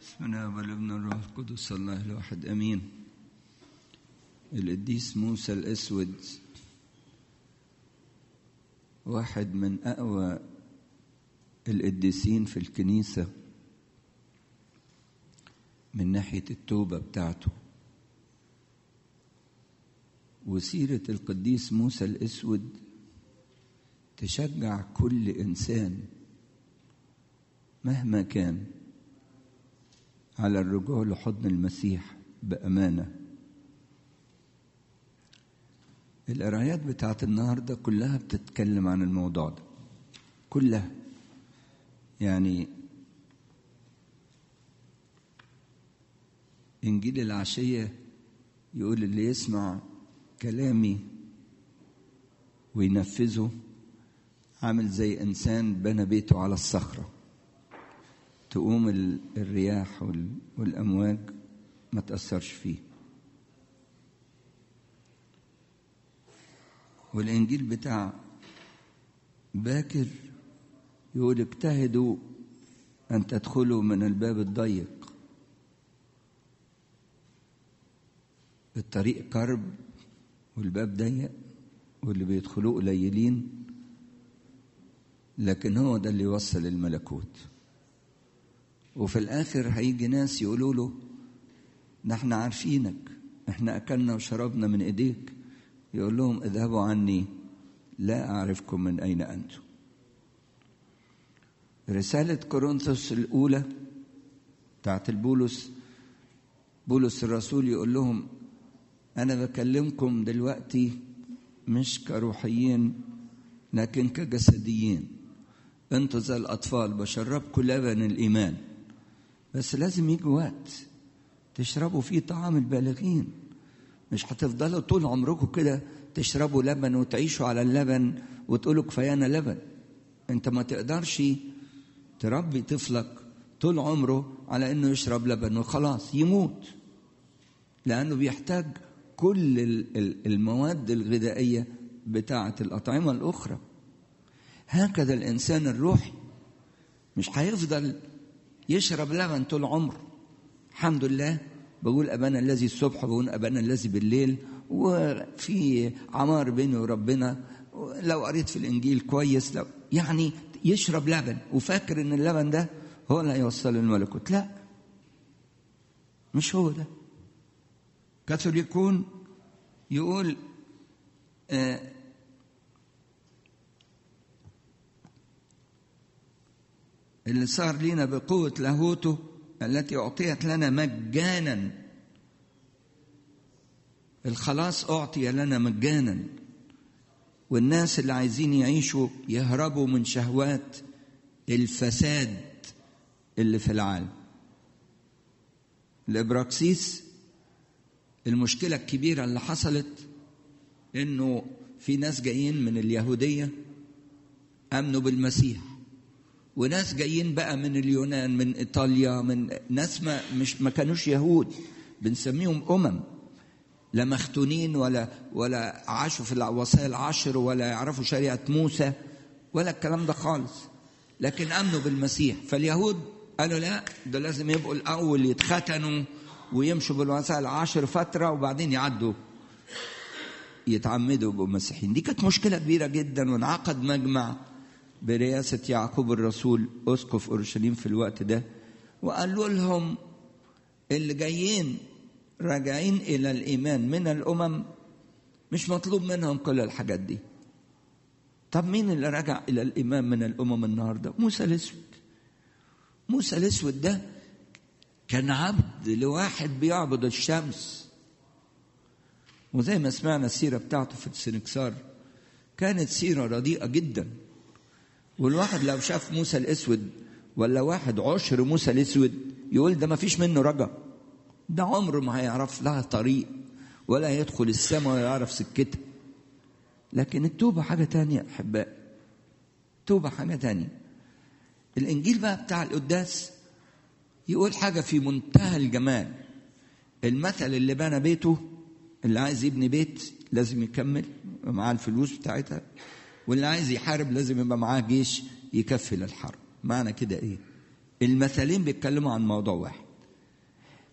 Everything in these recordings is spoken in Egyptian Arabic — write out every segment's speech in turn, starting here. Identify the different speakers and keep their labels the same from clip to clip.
Speaker 1: بسم الله والابن الروح القدس الله الواحد امين القديس موسى الاسود واحد من اقوى القديسين في الكنيسه من ناحيه التوبه بتاعته وسيره القديس موسى الاسود تشجع كل انسان مهما كان على الرجوع لحضن المسيح بأمانة القرايات بتاعت النهاردة كلها بتتكلم عن الموضوع ده كلها يعني إنجيل العشية يقول اللي يسمع كلامي وينفذه عامل زي إنسان بنى بيته على الصخره تقوم الرياح والأمواج ما تأثرش فيه والإنجيل بتاع باكر يقول اجتهدوا أن تدخلوا من الباب الضيق الطريق كرب والباب ضيق واللي بيدخلوه قليلين لكن هو ده اللي يوصل الملكوت وفي الآخر هيجي ناس يقولوا له ده احنا عارفينك احنا أكلنا وشربنا من إيديك يقول لهم اذهبوا عني لا أعرفكم من أين أنتم رسالة كورنثوس الأولى بتاعت البولس بولس الرسول يقول لهم أنا بكلمكم دلوقتي مش كروحيين لكن كجسديين انتوا زي الأطفال بشربكم لبن الإيمان بس لازم يجي وقت تشربوا فيه طعام البالغين مش هتفضلوا طول عمركم كده تشربوا لبن وتعيشوا على اللبن وتقولوا كفايانا لبن انت ما تقدرش تربي طفلك طول عمره على انه يشرب لبن وخلاص يموت لانه بيحتاج كل المواد الغذائيه بتاعه الاطعمه الاخرى هكذا الانسان الروحي مش هيفضل يشرب لبن طول عمره الحمد لله بقول أبانا الذي الصبح بقول أبانا الذي بالليل وفي عمار بيني وربنا لو قريت في الإنجيل كويس لو يعني يشرب لبن وفاكر إن اللبن ده هو اللي هيوصل الملكوت لا مش هو ده كاثوليكون يقول آه اللي صار لنا بقوة لاهوته التي أعطيت لنا مجانا الخلاص أعطي لنا مجانا والناس اللي عايزين يعيشوا يهربوا من شهوات الفساد اللي في العالم الإبراكسيس المشكلة الكبيرة اللي حصلت إنه في ناس جايين من اليهودية آمنوا بالمسيح وناس جايين بقى من اليونان من ايطاليا من ناس ما مش ما كانوش يهود بنسميهم امم لا مختونين ولا ولا عاشوا في الوصايا العشر ولا يعرفوا شريعه موسى ولا الكلام ده خالص لكن امنوا بالمسيح فاليهود قالوا لا ده لازم يبقوا الاول يتختنوا ويمشوا بالوصايا العشر فتره وبعدين يعدوا يتعمدوا يبقوا مسيحيين دي كانت مشكله كبيره جدا وانعقد مجمع برئاسة يعقوب الرسول أسقف أورشليم في الوقت ده وقالوا لهم اللي جايين راجعين إلى الإيمان من الأمم مش مطلوب منهم كل الحاجات دي طب مين اللي رجع إلى الإيمان من الأمم النهاردة موسى الأسود موسى الأسود ده كان عبد لواحد بيعبد الشمس وزي ما سمعنا السيرة بتاعته في السنكسار كانت سيرة رديئة جداً والواحد لو شاف موسى الاسود ولا واحد عشر موسى الاسود يقول ده ما فيش منه رجا ده عمره ما هيعرف لها طريق ولا يدخل السماء ولا يعرف سكتها لكن التوبة حاجة تانية أحباء التوبة حاجة تانية الإنجيل بقى بتاع القداس يقول حاجة في منتهى الجمال المثل اللي بنى بيته اللي عايز يبني بيت لازم يكمل معاه الفلوس بتاعتها واللي عايز يحارب لازم يبقى معاه جيش يكفي للحرب معنى كده ايه المثلين بيتكلموا عن موضوع واحد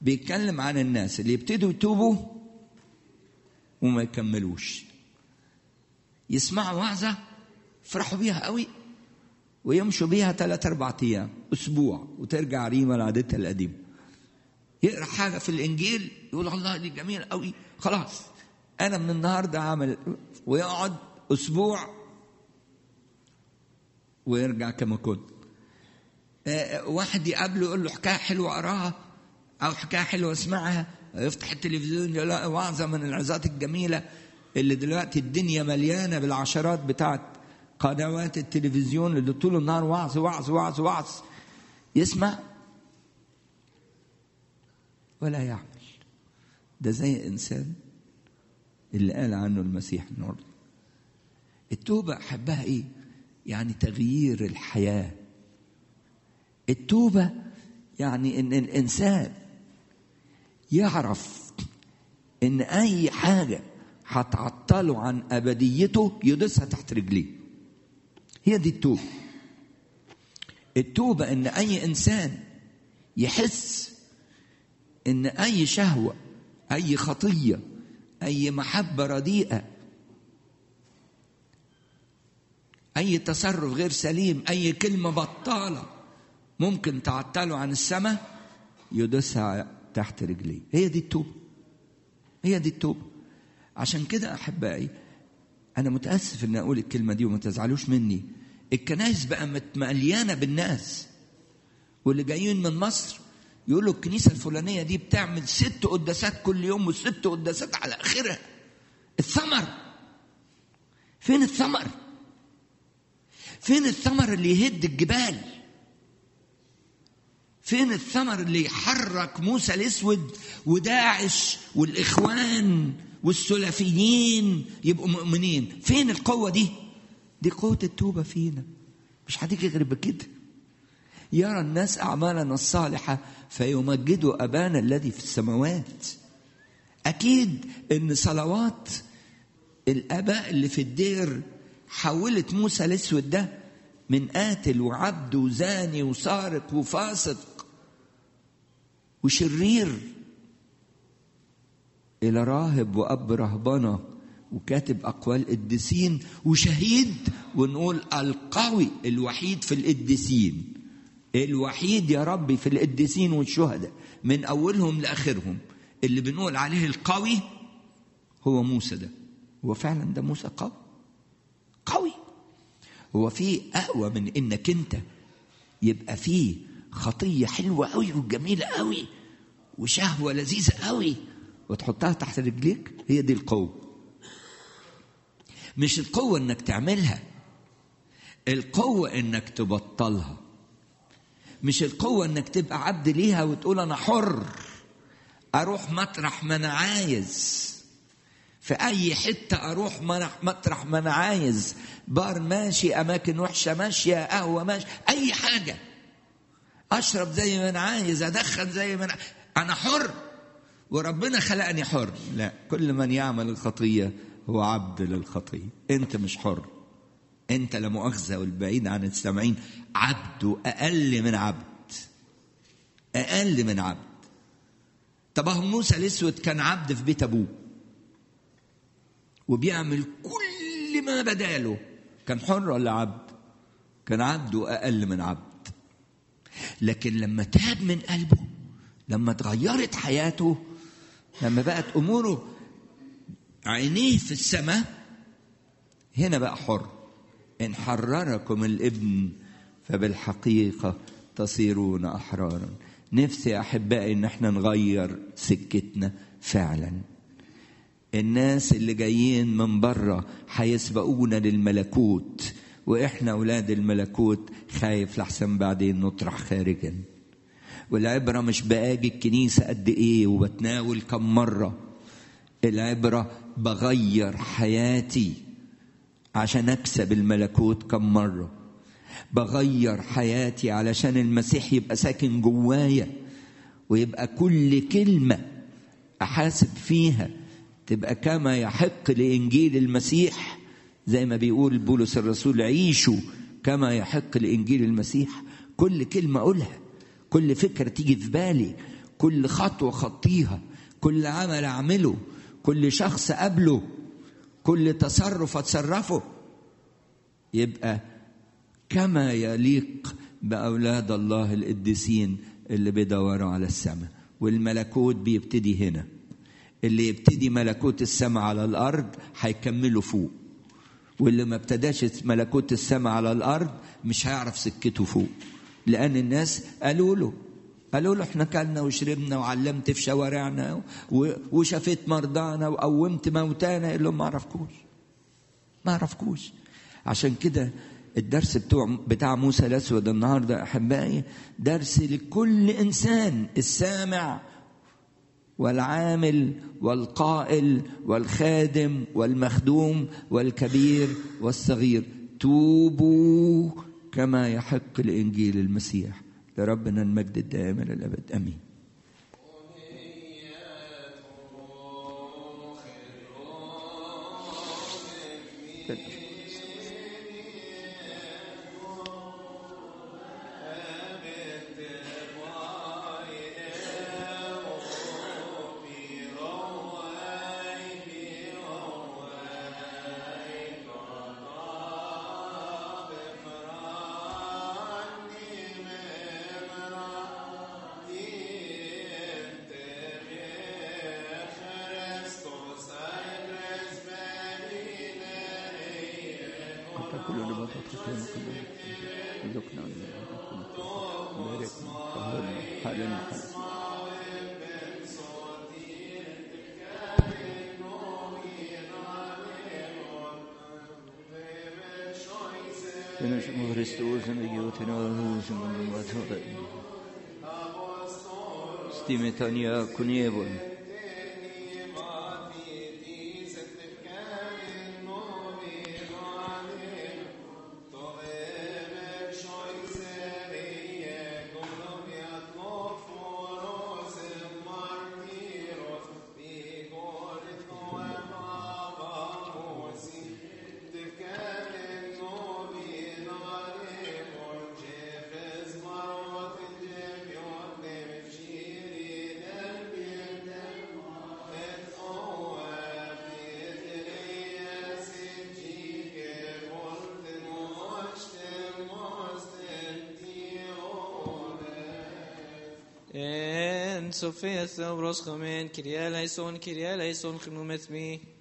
Speaker 1: بيتكلم عن الناس اللي يبتدوا يتوبوا وما يكملوش يسمعوا وعظة يفرحوا بيها قوي ويمشوا بيها ثلاث أربع أيام أسبوع وترجع ريما لعادتها القديمة يقرأ حاجة في الإنجيل يقول الله دي جميلة قوي خلاص أنا من النهاردة عامل ويقعد أسبوع ويرجع كما كنت واحد يقابله يقول له حكايه حلوه اقراها او حكايه حلوه اسمعها يفتح التلفزيون يلاقي وعظه من العظات الجميله اللي دلوقتي الدنيا مليانه بالعشرات بتاعت قنوات التلفزيون اللي طول النهار وعظ وعظ وعظ وعظ يسمع ولا يعمل ده زي انسان اللي قال عنه المسيح النهارده التوبه احبها ايه يعني تغيير الحياه التوبة يعني إن الإنسان يعرف إن أي حاجة هتعطله عن أبديته يدوسها تحت رجليه هي دي التوبة التوبة إن أي إنسان يحس إن أي شهوة أي خطية أي محبة رديئة أي تصرف غير سليم أي كلمة بطالة ممكن تعطله عن السماء يدوسها تحت رجليه هي دي التوبة هي دي التوبة عشان كده أحبائي أنا متأسف إن أقول الكلمة دي وما تزعلوش مني الكنائس بقى مليانة بالناس واللي جايين من مصر يقولوا الكنيسة الفلانية دي بتعمل ست قداسات كل يوم والست قداسات على آخرها الثمر فين الثمر فين الثمر اللي يهد الجبال فين الثمر اللي يحرك موسى الاسود وداعش والاخوان والسلفيين يبقوا مؤمنين فين القوه دي دي قوه التوبه فينا مش هتيجي غير بكده يرى الناس اعمالنا الصالحه فيمجدوا ابانا الذي في السماوات اكيد ان صلوات الاباء اللي في الدير حولت موسى الاسود ده من قاتل وعبد وزاني وسارق وفاسق وشرير الى راهب واب رهبنه وكاتب اقوال قديسين وشهيد ونقول القوي الوحيد في القديسين الوحيد يا ربي في القديسين والشهداء من اولهم لاخرهم اللي بنقول عليه القوي هو موسى ده هو فعلا ده موسى قوي قوي هو في اقوى من انك انت يبقى فيه خطيه حلوه قوي وجميله قوي وشهوه لذيذه قوي وتحطها تحت رجليك هي دي القوه مش القوه انك تعملها القوه انك تبطلها مش القوه انك تبقى عبد ليها وتقول انا حر اروح مطرح ما انا عايز في اي حته اروح مطرح ما انا عايز بار ماشي اماكن وحشه ماشيه قهوه ماشي اي حاجه اشرب زي ما انا عايز ادخن زي ما انا انا حر وربنا خلقني حر لا كل من يعمل الخطيه هو عبد للخطيه انت مش حر انت لا مؤاخذه والبعيد عن السامعين عبد واقل من عبد اقل من عبد طب اهو موسى الاسود كان عبد في بيت ابوه وبيعمل كل ما بداله كان حر ولا عبد كان عبد واقل من عبد لكن لما تاب من قلبه لما اتغيرت حياته لما بقت اموره عينيه في السماء هنا بقى حر ان حرركم الابن فبالحقيقه تصيرون احرارا نفسي احبائي ان احنا نغير سكتنا فعلا الناس اللي جايين من بره هيسبقونا للملكوت واحنا اولاد الملكوت خايف لحسن بعدين نطرح خارجا والعبره مش باجي الكنيسه قد ايه وبتناول كم مره العبره بغير حياتي عشان اكسب الملكوت كم مره بغير حياتي علشان المسيح يبقى ساكن جوايا ويبقى كل كلمه احاسب فيها تبقى كما يحق لانجيل المسيح زي ما بيقول بولس الرسول عيشوا كما يحق لانجيل المسيح كل كلمه اقولها كل فكره تيجي في بالي كل خطوة خطيها كل عمل أعمله كل شخص أقابله كل تصرف أتصرفه يبقى كما يليق بأولاد الله القديسين اللي بيدوروا على السماء والملكوت بيبتدي هنا اللي يبتدي ملكوت السماء على الأرض هيكملوا فوق واللي ما ابتداش ملكوت السماء على الأرض مش هيعرف سكته فوق لأن الناس قالوا له قالوا له احنا كلنا وشربنا وعلمت في شوارعنا وشفيت مرضانا وقومت موتانا يقول لهم ما عرفكوش ما عرفكوش عشان كده الدرس بتوع بتاع موسى الاسود النهارده احبائي درس لكل انسان السامع والعامل والقائل والخادم والمخدوم والكبير والصغير توبوا كما يحق لانجيل المسيح لربنا المجد الدائم الى الابد امين Stimetania Kunievon.
Speaker 2: En Sofia Theobros Chomen, Kyrie eleison, Kyrie eleison, Chnumet mi.